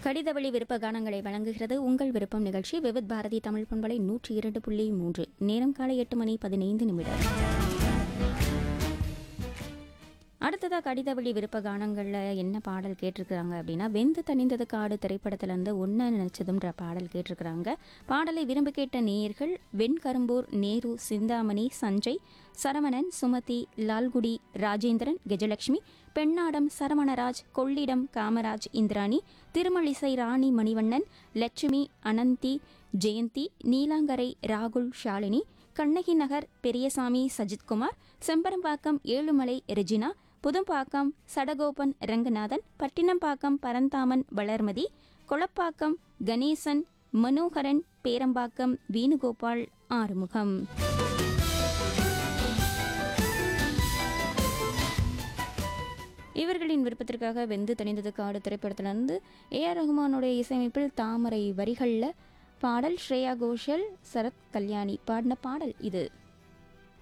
கடிதவழி விருப்ப கானங்களை வழங்குகிறது உங்கள் விருப்பம் நிகழ்ச்சி விவித் பாரதி தமிழ் பண்பலை நூற்றி இரண்டு புள்ளி மூன்று நேரம் காலை எட்டு மணி பதினைந்து நிமிடம் அடுத்ததாக கடிதவழி விருப்ப கானங்களில் என்ன பாடல் கேட்டிருக்கிறாங்க அப்படின்னா வெந்து தணிந்தது காடு திரைப்படத்திலேருந்து ஒன்று நினைச்சதுன்ற பாடல் கேட்டிருக்கிறாங்க பாடலை விரும்பி கேட்ட நேயர்கள் வெண்கரும்பூர் நேரு சிந்தாமணி சஞ்சய் சரவணன் சுமதி லால்குடி ராஜேந்திரன் கெஜலட்சுமி பெண்ணாடம் சரவணராஜ் கொள்ளிடம் காமராஜ் இந்திராணி திருமழிசை ராணி மணிவண்ணன் லட்சுமி அனந்தி ஜெயந்தி நீலாங்கரை ராகுல் ஷாலினி கண்ணகி நகர் பெரியசாமி சஜித்குமார் செம்பரம்பாக்கம் ஏழுமலை ரெஜினா புதும்பாக்கம் சடகோபன் ரங்கநாதன் பட்டினம்பாக்கம் பரந்தாமன் வளர்மதி கொளப்பாக்கம் கணேசன் மனோகரன் பேரம்பாக்கம் வேணுகோபால் ஆறுமுகம் இவர்களின் விருப்பத்திற்காக வெந்து தணிந்தது காடு திரைப்படத்திலிருந்து ஏ ஆர் ரஹ்மானுடைய இசையமைப்பில் தாமரை வரிகளில் பாடல் ஸ்ரேயா கோஷல் சரத் கல்யாணி பாடின பாடல் இது